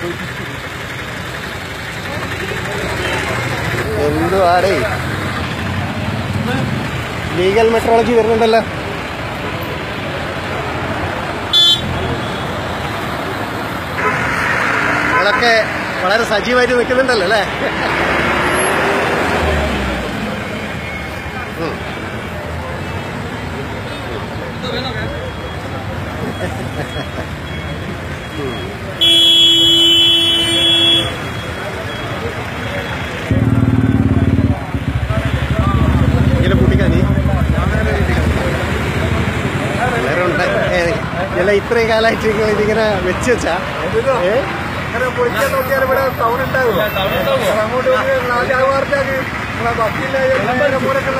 എന്തുവാടേ legal metrology വരുന്നുണ്ടല്ലോ നിങ്ങളൊക്കെ വളരെ സജീവമായിട്ട് നിൽക്കുന്നുണ്ടല്ലോ അല്ലേ ഉം. ഇങ്ങനെ കൂട്ടിക്കാ നീ എല്ലാവരും ഉണ്ട് ഏ, ഇല്ല ഇത്രയും കാലമായിട്ട് നിങ്ങൾ ഇതിങ്ങനെ വെച്ച് വെച്ചാ ഏ അങ്ങനെ പൊളിക്കാൻ നോക്കിയാൽ ഇവിടെ ടൗൺ ഉണ്ടാവും അങ്ങോട്ട് രാജാവാർക്കാക്ക് ബസ്സില്ല മൂലക്കുള്ള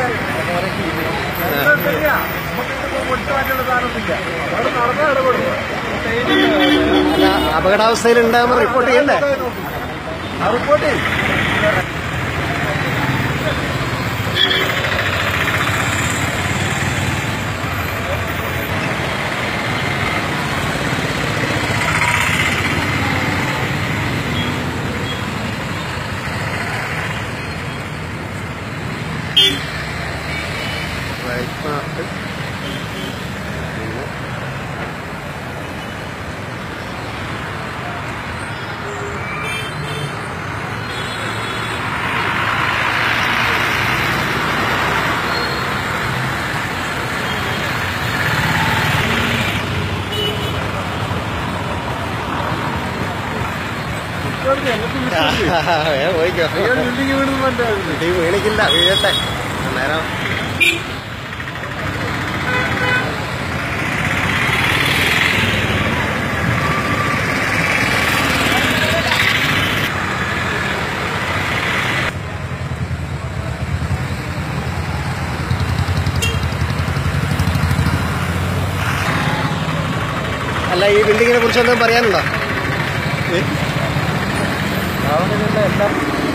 പൊളിച്ചു മാറ്റുള്ള സാധനമൊന്നുമില്ല അവിടെ നടന്നാൽ ഇടപെടും അല്ല അപകടാവസ്ഥയിൽ ഉണ്ടാകുമ്പോൾ റിപ്പോർട്ട് ചെയ്യണ്ടേ ആ റിപ്പോർട്ട് ചെയ്യും റൈറ്റ് മാർക്ക് പിന്നെ വേഗം പോയിക്കോ ബിൽഡിംഗ് വീണെന്ന് മനസ്സിലാവില്ല ഇടി വീണിക്കില്ല വീഴട്ടെ അന്നേരം അല്ല ഈ ബിൽഡിങ്ങിനെ കുറിച്ച് എന്തെങ്കിലും പറയാനുണ്ടോ ഏ? ടൗണിലുള്ള എല്ലാ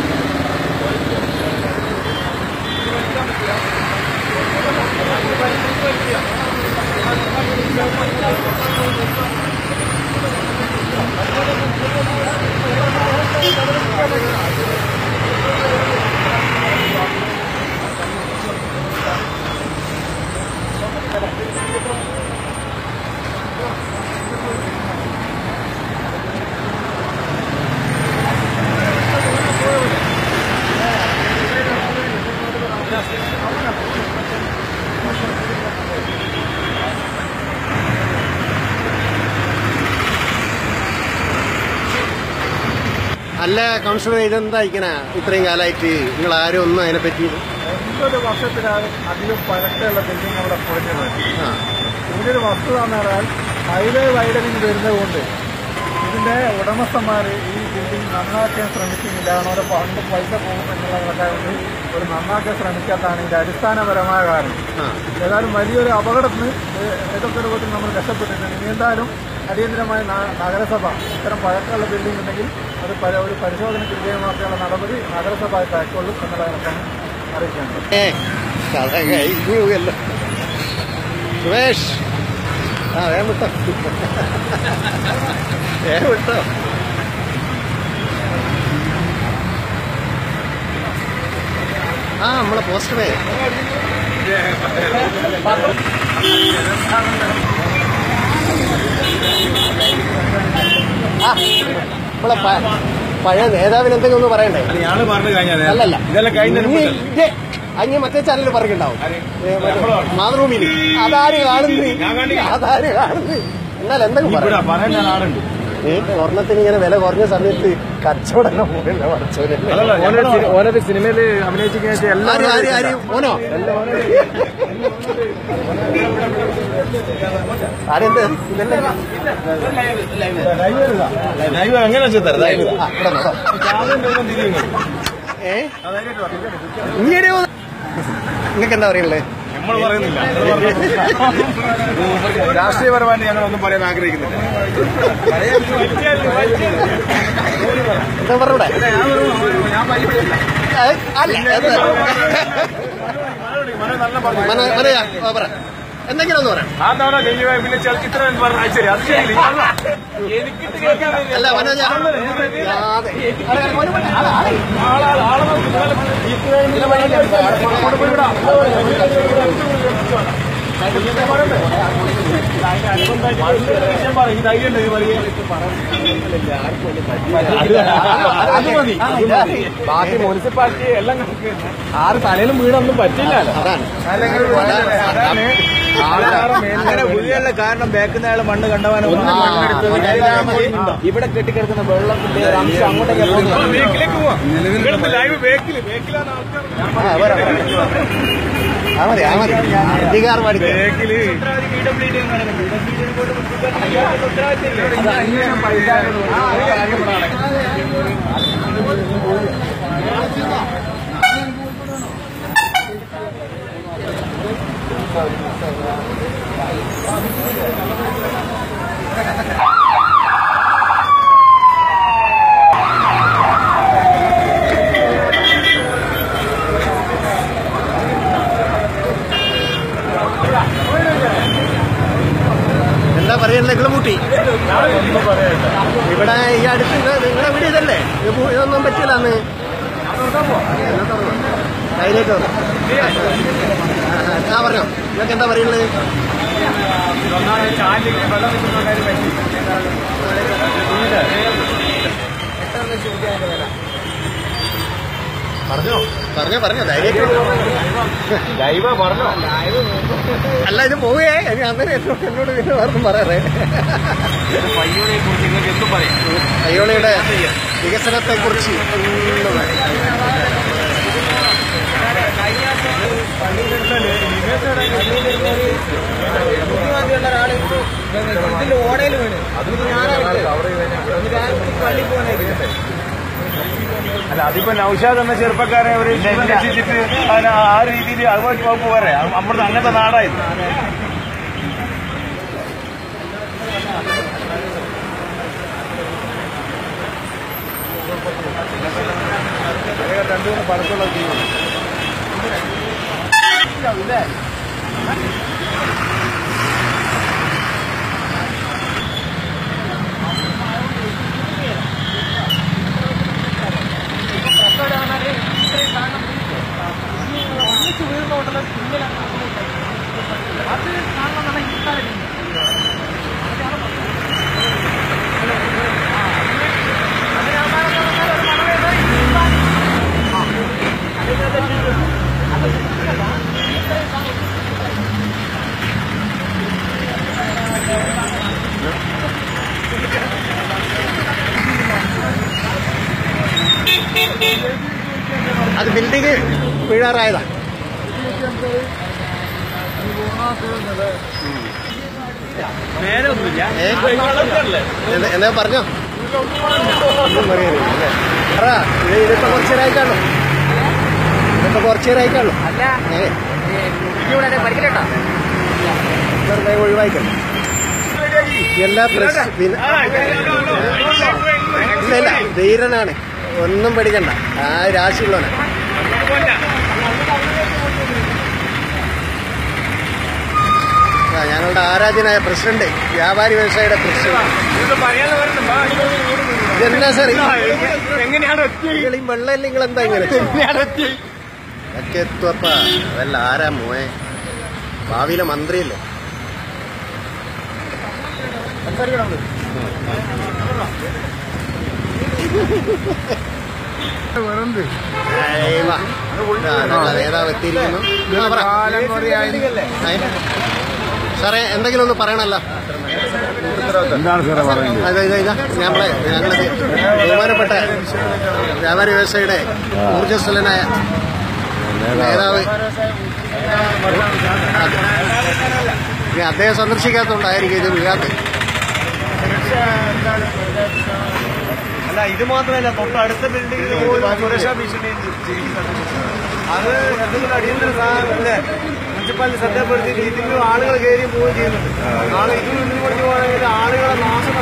അല്ല കൗൺസിലർ ഇതെന്താ ഇങ്ങനെ ഇത്രയും കാലമായിട്ട് നിങ്ങൾ ആരും ഒന്നും അതിനെ പറ്റി ഒമ്പത് വർഷത്തിലാണ് അധികം പഴക്കമുള്ള ബിൽഡിംഗ് അവിടെ പൊളിഞ്ഞത് ആ ഇതിന്റെ ഒരു വസ്തുത എന്ന് പറഞ്ഞാൽ ഹൈവേ വൈഡനിങ് വരുന്നത് കൊണ്ട് ഇതിന്റെ ഉടമസ്ഥന്മാർ ഈ ബിൽഡിംഗ് നന്നാക്കാൻ ശ്രമിക്കുന്നില്ല കാരണം അവരെ പണ്ട് പൈസ പോകും എന്നുള്ളതൊക്കെ കൊണ്ട് ഒരു നന്നാക്കാൻ ശ്രമിക്കാത്തതാണ് ഇതിന്റെ അടിസ്ഥാനപരമായ കാരണം ആ ഏതായാലും വലിയൊരു അപകടത്തിന് ഏ- ഏതൊക്കെ രൂപത്തിൽ നമ്മൾ രക്ഷപ്പെട്ടിട്ടുണ്ട് ഇനി എന്തായാലും അടിയന്തരമായ ന- നഗരസഭ ഇത്തരം പഴക്കമുള്ള ബിൽഡിംഗ് ഉണ്ടെങ്കിൽ അത് പല- ഒരു പരിശോധനയ്ക്ക് വിധേയമാക്കാനുള്ള നടപടി നഗരസഭ കൈക്കൊള്ളും എന്നുള്ളതാണ് അറിയിക്കേണ്ടത് ഏ കഥ കഴിഞ്ഞുവല്ലോ സുമേഷ് ആ വേഗം വിട്ടോ വേഗം വിട്ടോ ആ നമ്മളെ പോസ്റ്ററേ ആ നമ്മളെ പ- പഴയ നേതാവിന് എന്തെങ്കിലും ഒന്ന് പറയണ്ടേ ഞാള് പറഞ്ഞു കഴിഞ്ഞാൽ അല്ലല്ല ഇതെല്ലാം കഴിഞ്ഞ ഇനി ഇത് അങ്ങ് മറ്റേ ചാനലിൽ പറഞ്ഞിട്ടുണ്ടാവും ഏ, മറ്റേ മാതൃഭൂമിയിൽ അതാര് കാണുന്നു ഞാൻ കണ്ടില്ല. അതാര് കാണുന്നു എന്നാൽ എന്തെങ്കിലും ഇവിടെ പറയാം പറയാൻ ഞാൻ ആളുണ്ട് ഈ സ്വർണത്തിന് ഇങ്ങനെ വില കുറഞ്ഞ സമയത്ത് കച്ചവടം പോകണ്ട പഠിച്ചോനെ അതല്ല, ഞമ്മള് ഓനൊരു സിനിമയിൽ അഭിനയിച്ചിരിക്കുന്ന ആര് ആര് ആര് ഓനോ ആരെന്ത് ഇതല്ലേ ലൈവ് എങ്ങനെ വെച്ചാൽ തരാം ലൈവ് ആ, ഇവിടെ നോക്കാം. ഏ ഇങ്ങനെ നിങ്ങൾക്ക് എന്താ പറയുള്ളത് നമ്മൾ പറയുന്നില്ല രാഷ്ട്രീയപരമായിട്ട് ഞങ്ങൾ ഒന്നും പറയാൻ ആഗ്രഹിക്കുന്നില്ല എന്താ പറഞ്ഞൂടെ ഏ, അല്ല എന്താ? മനോ നല്ല പറഞ്ഞു മന- മനയാ, ആ, പറ എന്തെങ്കിലും ഒന്ന് പറയാം ആ തവണ നെയ്യുവ പിന്നെ ചലച്ചിത്രം എന്ന് പറഞ്ഞ ശരി അത് ശരി എനിക്കിട്ട് കേൾക്കാൻ വേണ്ടി അല്ല മനോജ യാതെ. ആളാ ആളെ നോക്കി ഇതിലെ വഴിയിൽ അങ്ങോട്ട് പോയി വിടാം ബാക്കി മുനിസിപ്പാലിറ്റി എല്ലാം കണക്ക് ആറ് തലയിലും വീടൊന്നും പറ്റില്ലല്ലോ അതാണ് അതാണ് അങ്ങനെ വീഴാനുള്ള കാരണം ബാക്കുന്ന അയാൾ മണ്ണ് കണ്ടവാനോ ആ, ഇവിടെ കെട്ടിക്കിടക്കുന്ന വെള്ളത്തിന്റെ ഒരു അംശം അങ്ങോട്ടേക്ക് പോകുന്നു ബേക്കിലേക്ക് പോവാം നിങ്ങളിപ്പോ ലൈവ് ബേക്കില് ബേക്കിലാണ് ആൾക്കാർ ആ, വരാം, വരാം. ആ മതി ആ മതി അധികാരം പഠിക്കാം ബേക്കില് എന്താ പറയുന്നത് നിങ്ങൾ കൂട്ടി ഇവിടെ ഈ അടുത്ത് നിങ്ങളുടെ വീട് ഇതല്ലേ ഇത് പോ- ഇതൊന്നും പറ്റില്ല അന്ന് കയ്യിലേക്ക് വന്നു ആ പറഞ്ഞോ നിങ്ങൾക്ക് എന്താ പറയുന്നത് പറഞ്ഞോ പറഞ്ഞോ പറഞ്ഞോ ധൈര്യമായിട്ട് ലൈവ് പറഞ്ഞോ അല്ല ഇത് പോവുകയെ ഇനി അന്നേരം എന്നോട് എന്നോട് പിന്നെ വേറൊന്നും പറയാറേ പയ്യോനെ കുറിച്ച് നിങ്ങൾക്ക് എന്തും പറയാം അയ്യോളിയുടെ വികസനത്തെ കുറിച്ച് ഇതിന്റെ ഓടയിൽ വീണ് ഇത് ഞാനാ പള്ളി പോകാനായിട്ട് അല്ല അതിപ്പോ നൌഷാദ് എന്ന ചെറുപ്പക്കാരെ ഒരു രക്ഷിച്ചിട്ട് അതിന് ആ രീതിയിൽ അതുമായിട്ട് വകുപ്പ് പോരെ അമ്മടുത്ത് അങ്ങനത്തെ നാടായത് രണ്ടുമൂന്ന് പടത്തുള്ള ടീമാണ് അത് ബിൽഡിംഗ് വീഴാറായതാ നേരെ ഒന്നുമില്ല ഏ? എന്താ- എന്താ പറഞ്ഞോ ഒന്നും പറയുന്നില്ല അല്ലേ പറ ഇത് ഇതിപ്പോ കുറച്ച് നേരമായി കാണും ഇതിപ്പോ കുറച്ച് നേരമായി കാണും അല്ല ഏ ഇവിടെ പഠിക്കലട്ടോ വെറുതെ ഒഴിവായിക്കണം എല്ലാ പ്രശ്ന പിന്നെ ഇല്ല ഇല്ല ധീരനാണ് ഒന്നും പേടിക്കണ്ട ആ രാശിയുള്ളവനാണ് ആ, ഞങ്ങളുടെ ആരാധ്യനായ പ്രസിഡന്റ് വ്യാപാരി വ്യവസായിയുടെ പ്രസിഡന്റ് പറയാതെ വരണം ഇതെന്നാ സാർ എങ്ങനെയാണ് എത്തിയത് നിങ്ങൾ ഈ വെള്ളം നിങ്ങൾ എന്താ ഇങ്ങനെ എങ്ങനെയാണ് എത്തിയത് ഒക്കെ എത്തുവപ്പ അതല്ല ആരാ മോയെ ഭാവിയിലെ മന്ത്രിയല്ലേ ഏയ് വാ. ഇതാ, ഞങ്ങളുടെ നേതാവ് എത്തിയിരിക്കുന്നു ആ, പറ. ഏ? സാറേ എന്തെങ്കിലും ഒന്ന് പറയണല്ലോ എന്താണ് സാറേ പറയുന്നത് അതെ ഇതാ ഇതാ ഞങ്ങളെ ഞങ്ങളെ ബഹുമാനപ്പെട്ട വ്യാപാരി വ്യവസായിയുടെ ഊർജ്ജസ്വലനായ നേതാവ് അതെ. ഇനി അദ്ദേഹം സന്ദർശിക്കാത്തതുകൊണ്ടായിരിക്കും ഇത് വീഴാത്തത് അല്ല ഇത് മാത്രമല്ല തൊട്ടടുത്ത ബിൽഡിംഗിൽ പോലും സുരക്ഷാ ഭീഷണി ജീവിക്കുന്നുണ്ട് അത് എന്തെങ്കിലും അടിയന്തര സാധനമല്ലേ മുനിസിപ്പാലിറ്റി ശ്രദ്ധപ്പെടുത്തിയിട്ട് ഇതിലും ആളുകൾ കയറി പോവുകയും ചെയ്യുന്നുണ്ട് നാളെ ഇതിൽ ഉള്ളിൽ കൊണ്ട് പോകണമെങ്കിൽ ആളുകളെ നാശം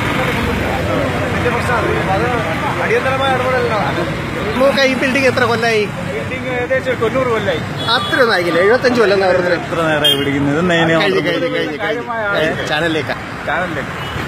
വലിയ പ്രശ്നമാണ് അപ്പൊ അത് അടിയന്തരമായ ഇടപെടലാണ് നമുക്ക് ഈ ബിൽഡിംഗ് എത്ര കൊല്ലായി ബിൽഡിംഗ് ബിൽഡിംഗ് ഏകദേശം ഒരു തൊണ്ണൂറ് കൊല്ലായി അത്രയൊന്നും ആയിക്കില്ല എഴുപത്തഞ്ച് കൊല്ലം ഓരോരുത്തർ എത്ര നേരമായി പിടിക്കുന്നത് കഴിഞ്ഞ് കഴിഞ്ഞ് കഴിഞ്ഞ് കഴിഞ്ഞ് ചാനലിലേക്കാ ചാനലിലേക്ക്